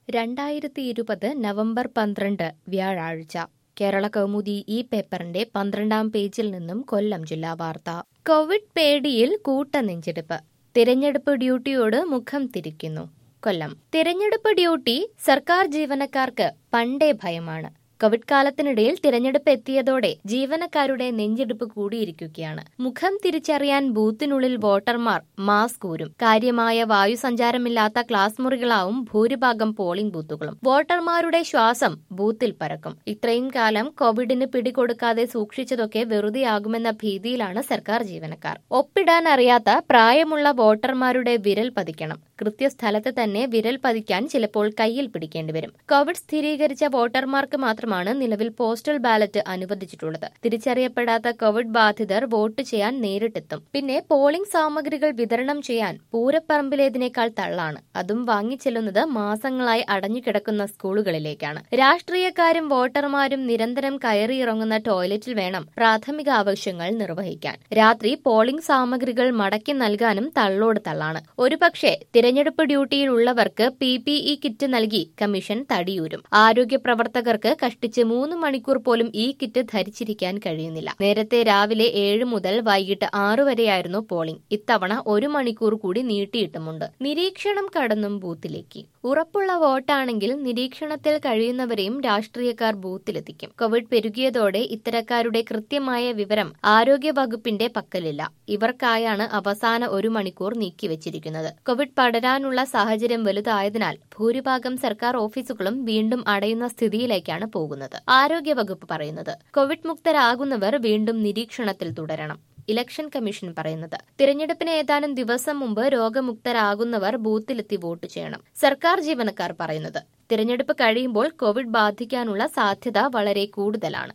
രണ്ടായിരത്തി ഇരുപത് നവംബർ പന്ത്രണ്ട് വ്യാഴാഴ്ച കേരള കൗമുദി ഈ പേപ്പറിന്റെ പന്ത്രണ്ടാം പേജിൽ നിന്നും കൊല്ലം ജില്ലാ വാർത്ത കോവിഡ് പേടിയിൽ കൂട്ടനെഞ്ചെടുപ്പ് തിരഞ്ഞെടുപ്പ് ഡ്യൂട്ടിയോട് മുഖം തിരിക്കുന്നു കൊല്ലം തിരഞ്ഞെടുപ്പ് ഡ്യൂട്ടി സർക്കാർ ജീവനക്കാർക്ക് പണ്ടേ ഭയമാണ് കോവിഡ് കാലത്തിനിടയിൽ തിരഞ്ഞെടുപ്പ് എത്തിയതോടെ ജീവനക്കാരുടെ നെഞ്ചെടുപ്പ് കൂടിയിരിക്കുകയാണ് മുഖം തിരിച്ചറിയാൻ ബൂത്തിനുള്ളിൽ വോട്ടർമാർ മാസ്ക് ഊരും കാര്യമായ വായുസഞ്ചാരമില്ലാത്ത ക്ലാസ് മുറികളാവും ഭൂരിഭാഗം പോളിംഗ് ബൂത്തുകളും വോട്ടർമാരുടെ ശ്വാസം ബൂത്തിൽ പരക്കും ഇത്രയും കാലം കോവിഡിന് പിടികൊടുക്കാതെ സൂക്ഷിച്ചതൊക്കെ വെറുതെയാകുമെന്ന ഭീതിയിലാണ് സർക്കാർ ജീവനക്കാർ ഒപ്പിടാൻ അറിയാത്ത പ്രായമുള്ള വോട്ടർമാരുടെ വിരൽ പതിക്കണം കൃത്യസ്ഥലത്ത് തന്നെ വിരൽ പതിക്കാൻ ചിലപ്പോൾ കയ്യിൽ പിടിക്കേണ്ടി വരും കോവിഡ് സ്ഥിരീകരിച്ച വോട്ടർമാർക്ക് മാത്രമാണ് നിലവിൽ പോസ്റ്റൽ ബാലറ്റ് അനുവദിച്ചിട്ടുള്ളത് തിരിച്ചറിയപ്പെടാത്ത കോവിഡ് ബാധിതർ വോട്ട് ചെയ്യാൻ നേരിട്ടെത്തും പിന്നെ പോളിംഗ് സാമഗ്രികൾ വിതരണം ചെയ്യാൻ പൂരപ്പറമ്പിലേതിനേക്കാൾ തള്ളാണ് അതും വാങ്ങിച്ചെല്ലുന്നത് മാസങ്ങളായി അടഞ്ഞുകിടക്കുന്ന സ്കൂളുകളിലേക്കാണ് രാഷ്ട്രീയക്കാരും വോട്ടർമാരും നിരന്തരം കയറിയിറങ്ങുന്ന ടോയ്ലറ്റിൽ വേണം പ്രാഥമിക ആവശ്യങ്ങൾ നിർവഹിക്കാൻ രാത്രി പോളിംഗ് സാമഗ്രികൾ മടക്കി നൽകാനും തള്ളോട് തള്ളാണ് ഒരുപക്ഷെ തിരഞ്ഞെടുപ്പ് ഡ്യൂട്ടിയിലുള്ളവർക്ക് പി പി ഇ കിറ്റ് നൽകി കമ്മീഷൻ തടിയൂരും ആരോഗ്യ പ്രവർത്തകർക്ക് കഷ്ടിച്ച് മൂന്ന് മണിക്കൂർ പോലും ഈ കിറ്റ് ധരിച്ചിരിക്കാൻ കഴിയുന്നില്ല നേരത്തെ രാവിലെ ഏഴ് മുതൽ വൈകിട്ട് ആറു വരെയായിരുന്നു പോളിംഗ് ഇത്തവണ ഒരു മണിക്കൂർ കൂടി നീട്ടിയിട്ടുമുണ്ട് നിരീക്ഷണം കടന്നും ബൂത്തിലേക്ക് ഉറപ്പുള്ള വോട്ടാണെങ്കിൽ നിരീക്ഷണത്തിൽ കഴിയുന്നവരെയും രാഷ്ട്രീയക്കാർ ബൂത്തിലെത്തിക്കും കോവിഡ് പെരുകിയതോടെ ഇത്തരക്കാരുടെ കൃത്യമായ വിവരം ആരോഗ്യ വകുപ്പിന്റെ പക്കലില്ല ഇവർക്കായാണ് അവസാന ഒരു മണിക്കൂർ നീക്കിവച്ചിരിക്കുന്നത് കോവിഡ് പടരാനുള്ള സാഹചര്യം വലുതായതിനാൽ ഭൂരിഭാഗം സർക്കാർ ഓഫീസുകളും വീണ്ടും അടയുന്ന സ്ഥിതിയിലേക്കാണ് പോകുന്നത് ആരോഗ്യവകുപ്പ് പറയുന്നത് കോവിഡ് മുക്തരാകുന്നവർ വീണ്ടും നിരീക്ഷണത്തിൽ തുടരണം ഇലക്ഷൻ കമ്മീഷൻ പറയുന്നത് തിരഞ്ഞെടുപ്പിന് ഏതാനും ദിവസം മുമ്പ് രോഗമുക്തരാകുന്നവർ ബൂത്തിലെത്തി വോട്ട് ചെയ്യണം സർക്കാർ ജീവനക്കാർ പറയുന്നത് തിരഞ്ഞെടുപ്പ് കഴിയുമ്പോൾ കോവിഡ് ബാധിക്കാനുള്ള സാധ്യത വളരെ കൂടുതലാണ്